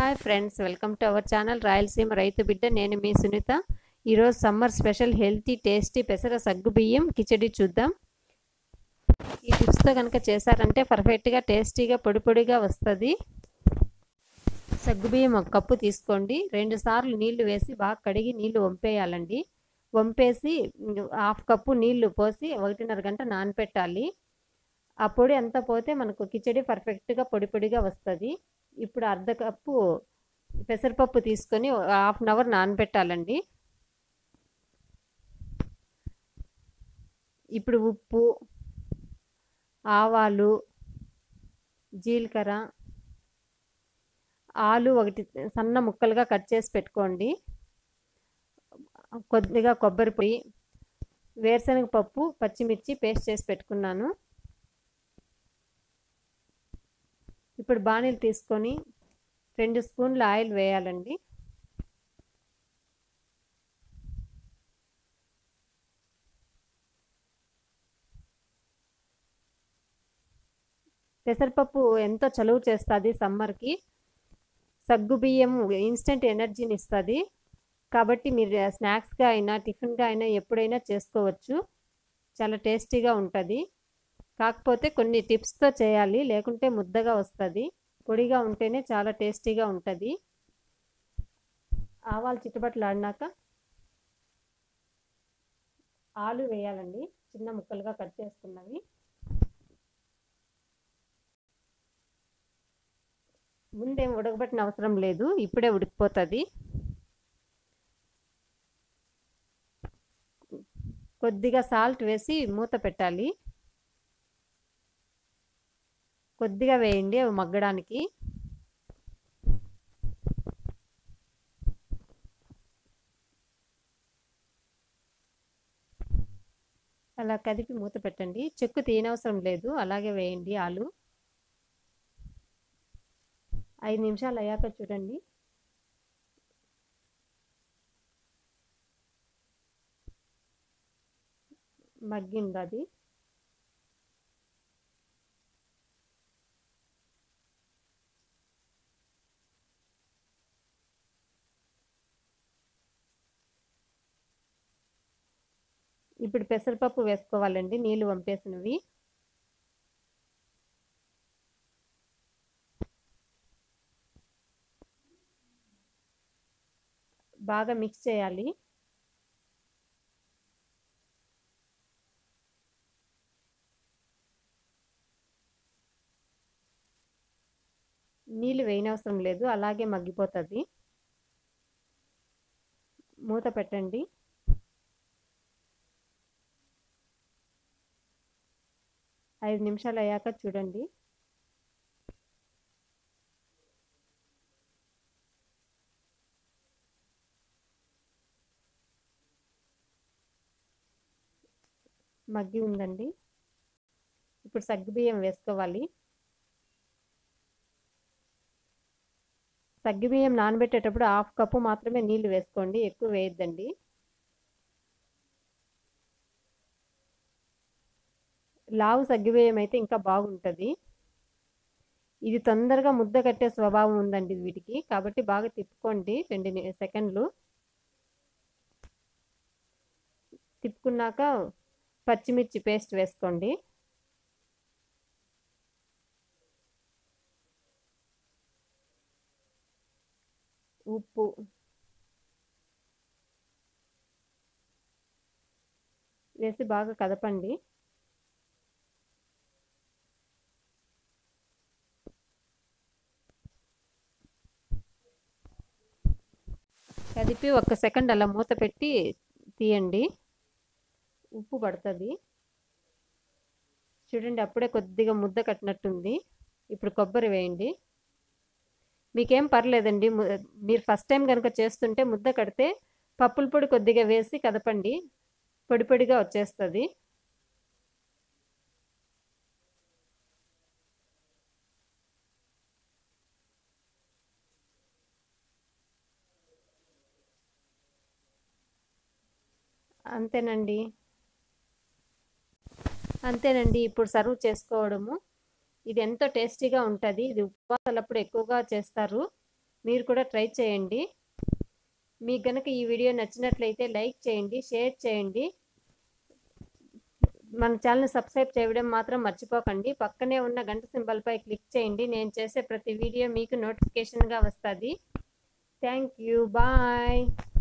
hi friends welcome to our channel Rayalaseema రైతు బిడ్డ నేను మీ సునీత ఈరోజు సమ్మర్ స్పెషల్ హెల్తీ టేస్టీ పెసర సగ్గు బియ్యం కిచడి చూద్దాం ఈ టిప్స్తో కనుక చేశారంటే పర్ఫెక్ట్గా టేస్టీగా పొడి పొడిగా వస్తుంది సగ్గుబియ్యం ఒక కప్పు తీసుకోండి రెండు సార్లు నీళ్లు వేసి బాగా కడిగి నీళ్లు వంపేయాలండి వంపేసి హాఫ్ కప్పు నీళ్లు పోసి ఒకటిన్నర గంట నానపెట్టాలి ఆ పొడి అంతా పోతే మనకు కిచడి పర్ఫెక్ట్గా పొడి పొడిగా వస్తుంది ఇప్పుడు అర్ధ కప్పు పెసరపప్పు తీసుకొని హాఫ్ అన్ అవర్ నానబెట్టాలండి ఇప్పుడు ఉప్పు ఆవాలు జీలకర్ర ఆలు ఒకటి సన్న ముక్కలుగా కట్ చేసి పెట్టుకోండి కొద్దిగా కొబ్బరి పొడి వేరుశనగ పప్పు పచ్చిమిర్చి పేస్ట్ చేసి పెట్టుకున్నాను ఇప్పుడు బాణీలు తీసుకొని రెండు స్పూన్ల ఆయిల్ వేయాలండి పెసరపప్పు ఎంతో చలువ చేస్తుంది సమ్మర్కి సగ్గు బియ్యం ఇన్స్టెంట్ ఎనర్జీని ఇస్తుంది కాబట్టి మీరు స్నాక్స్గా అయినా టిఫిన్గా అయినా ఎప్పుడైనా చేసుకోవచ్చు చాలా టేస్టీగా ఉంటుంది కాకపోతే కొన్ని టిప్స్తో చేయాలి లేకుంటే ముద్దగా వస్తుంది పొడిగా ఉంటేనే చాలా టేస్టీగా ఉంటుంది ఆవాలు చిట్టుబట్లు ఆడినాక ఆలు వేయాలండి చిన్న ముక్కలుగా కట్ చేసుకున్నవి ముందేం ఉడకబెట్టిన అవసరం లేదు ఇప్పుడే ఉడికిపోతుంది కొద్దిగా సాల్ట్ వేసి మూత పెట్టాలి కొద్దిగా వేయండి అవి మగ్గడానికి అలా కదిపి మూత పెట్టండి చెక్కు తీయనవసరం లేదు అలాగే వేయండి ఆలు ఐదు నిమిషాలు అయ్యాక చూడండి మగ్గింది అది ఇప్పుడు పెసరపప్పు వేసుకోవాలండి నీళ్ళు వంపేసినవి బాగా మిక్స్ చేయాలి నీళ్ళు వేయనవసరం లేదు అలాగే మగ్గిపోతుంది మూత పెట్టండి ఐదు నిమిషాలు అయ్యాక చూడండి మగ్గి ఉందండి ఇప్పుడు సగ్గుబియ్యం వేసుకోవాలి సగ్గుబియ్యం నానబెట్టేటప్పుడు హాఫ్ కప్పు మాత్రమే నీళ్లు వేసుకోండి ఎక్కువ వేయద్దండి లావు సగ్గుబియ్యం అయితే ఇంకా బాగుంటుంది ఇది తొందరగా ముద్ద కట్టే స్వభావం ఉందండి వీటికి కాబట్టి బాగా తిప్పుకోండి రెండు సెకండ్లు తిప్పుకున్నాక పచ్చిమిర్చి పేస్ట్ వేసుకోండి ఉప్పు వేసి బాగా కదపండి కదిపి ఒక్క సెకండ్ అలా మూత పెట్టి తీయండి ఉప్పు పడుతుంది చూడండి అప్పుడే కొద్దిగా ముద్ద కట్టినట్టుంది ఇప్పుడు కొబ్బరి వేయండి మీకేం పర్లేదండి మీరు ఫస్ట్ టైం కనుక చేస్తుంటే ముద్ద కడితే పప్పుల పొడి కొద్దిగా వేసి కదపండి పొడి పొడిగా వచ్చేస్తుంది అంతేనండి అంతేనండి ఇప్పుడు సర్వ్ చేసుకోవడము ఇది ఎంతో టేస్టీగా ఉంటుంది ఇది ఉపవాసాలప్పుడు ఎక్కువగా చేస్తారు మీరు కూడా ట్రై చేయండి మీకు గనక ఈ వీడియో నచ్చినట్లయితే లైక్ చేయండి షేర్ చేయండి మన ఛానల్ సబ్స్క్రైబ్ చేయడం మాత్రం మర్చిపోకండి పక్కనే ఉన్న గంట సింబల్పై క్లిక్ చేయండి నేను చేసే ప్రతి వీడియో మీకు నోటిఫికేషన్గా వస్తుంది థ్యాంక్ యూ బాయ్